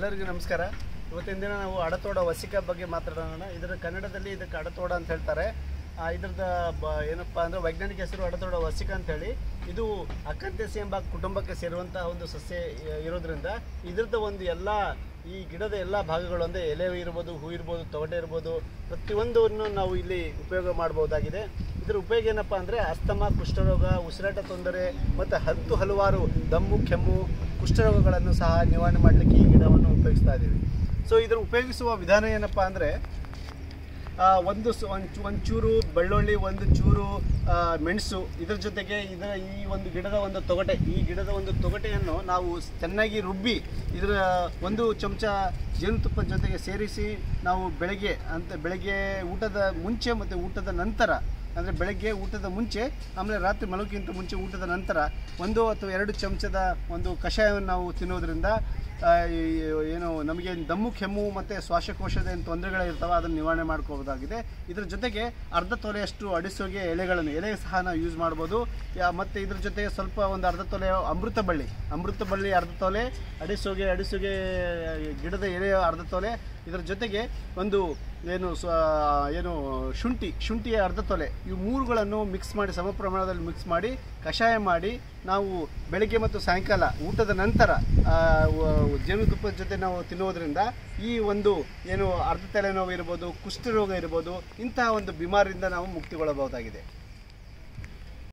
ಎಲ್ಲರಿಗೂ ನಮಸ್ಕಾರ ಇವತ್ತಿನ ದಿನ ನಾವು ಅಡತೋಡ ವಸಿಕ ಬಗ್ಗೆ ಮಾತಾಡೋಣ ಇದರ ಕನ್ನಡದಲ್ಲಿ ಇದಕ್ಕೆ ಅಡತೋಡ ಅಂತ ಹೇಳ್ತಾರೆ ಆ, ಇದ್ರದ್ದು ಬ ಏನಪ್ಪ ಅಂದರೆ ವೈಜ್ಞಾನಿಕ ಹೆಸರು ಅಡತೋಡ ವಸಿಕ ಅಂತ ಹೇಳಿ ಇದು ಅಕ್ಕಂತೆಸಿ ಎಂಬ ಕುಟುಂಬಕ್ಕೆ ಸೇರುವಂತಹ ಒಂದು ಸಸ್ಯ ಇ- ಇರೋದ್ರಿಂದ ಇದ್ರದ್ದು ಒಂದು ಎಲ್ಲ ಈ ಗಿಡದ ಎಲ್ಲ ಭಾಗಗಳು ಅಂದರೆ ಎಲೆ ಇರ್ಬೋದು ಹೂ ಇರ್ಬೋದು ತೊಗಟೆ ಇರ್ಬೋದು ಪ್ರತಿಯೊಂದನ್ನು ನಾವು ಇಲ್ಲಿ ಉಪಯೋಗ ಮಾಡ್ಬೋದಾಗಿದೆ ಇದರ ಉಪಯೋಗ ಏನಪ್ಪ ಅಂದರೆ ಅಸ್ತಮ ಕುಷ್ಠರೋಗ ಉಸಿರಾಟ ತೊಂದರೆ ಮತ್ತು ಹತ್ತು ಹಲವಾರು ದಮ್ಮು ಕೆಮ್ಮು ಕುಷ್ಠರೋಗಗಳನ್ನು ಸಹ ನಿವಾರಣೆ ಮಾಡಲಿಕ್ಕೆ ಈ ಗಿಡವನ್ನು ಉಪಯೋಗಿಸ್ತಾ ಇದ್ದೀವಿ ಸೊ ಇದರ ಉಪಯೋಗಿಸುವ ವಿಧಾನ ಏನಪ್ಪ ಅಂದರೆ ಒಂದು ಸ- ಒಂದ್ ಚೂ- ಒಂದ್ ಚೂರು ಬೆಳ್ಳುಳ್ಳಿ ಒಂದು ಚೂರು ಆ, ಮೆಣಸು ಇದ್ರ ಜೊತೆಗೆ ಇದರ ಈ ಒಂದು ಗಿಡದ ಒಂದು ತೊಗಟೆ ಈ ಗಿಡದ ಒಂದು ತೊಗಟೆಯನ್ನು ನಾವು ಸ್- ಚೆನ್ನಾಗಿ ರುಬ್ಬಿ ಇದರ ಒಂದು ಚಮಚ ಜೇನುತುಪ್ಪದ ಜೊತೆಗೆ ಸೇರಿಸಿ ನಾವು ಬೆಳಗ್ಗೆ ಅಂತ ಬೆಳಗ್ಗೆ ಊಟದ ಮುಂಚೆ ಮತ್ತು ಊಟದ ನಂತರ ಅಂದರೆ ಬೆಳಗ್ಗೆ ಊಟದ ಮುಂಚೆ ಆಮೇಲೆ ರಾತ್ರಿ ಮಲಗಿಂತ ಮುಂಚೆ ಊಟದ ನಂತರ ಒಂದು ಅಥವಾ ಎರಡು ಚಮಚದ ಒಂದು ಕಷಾಯವನ್ನು ನಾವು ತಿನ್ನೋದ್ರಿಂದ ಆ, ಈ ಏನು ನಮಗೆ ದಮ್ಮು ಕೆಮ್ಮು ಮತ್ತು ಶ್ವಾಸಕೋಶದ ಏನು ತೊಂದರೆಗಳಿರ್ತಾವೆ ಅದನ್ನು ನಿವಾರಣೆ ಮಾಡ್ಕೋಬೋದಾಗಿದೆ ಇದ್ರ ಜೊತೆಗೆ ಅರ್ಧ ತೊಲೆಯಷ್ಟು ಅಡಿಸೋಗೆ ಎಲೆಗಳನ್ನು ಎಲೆ ಸಹ ನಾವು ಯೂಸ್ ಮಾಡ್ಬೋದು ಯಾ ಮತ್ತು ಇದ್ರ ಜೊತೆಗೆ ಸ್ವಲ್ಪ ಒಂದು ಅರ್ಧ ತೊಲೆ ಅಮೃತ ಬಳ್ಳಿ ಅಮೃತ ಬಳ್ಳಿ ಅರ್ಧ ತೊಲೆ ಅಡಿಸೋಗೆ ಅಡಿಸೋಗೆ ಗಿಡದ ಎಲೆ ಅರ್ಧ ತೊಲೆ ಇದರ ಜೊತೆಗೆ ಒಂದು ಏನು ಸ್ವ ಏನು ಶುಂಠಿ ಶುಂಠಿಯ ಅರ್ಧ ತೊಲೆ ಇವು ಮೂರುಗಳನ್ನು ಮಿಕ್ಸ್ ಮಾಡಿ ಸಮ ಪ್ರಮಾಣದಲ್ಲಿ ಮಿಕ್ಸ್ ಮಾಡಿ ಕಷಾಯ ಮಾಡಿ ನಾವು ಬೆಳಗ್ಗೆ ಮತ್ತು ಸಾಯಂಕಾಲ ಊಟದ ನಂತರ ಆ, ವ- ಜೇನುತುಪ್ಪದ ಜೊತೆ ನಾವು ತಿನ್ನೋದ್ರಿಂದ ಈ ಒಂದು ಏನು ಅರ್ಧ ತಲೆನೋವು ಇರ್ಬೋದು ಕುಷ್ಠರೋಗ ಇರ್ಬೋದು ಇಂತಹ ಒಂದು ಬಿಮಾರಿಯಿಂದ ನಾವು ಮುಕ್ತಿಗೊಳ್ಳಬಹುದಾಗಿದೆ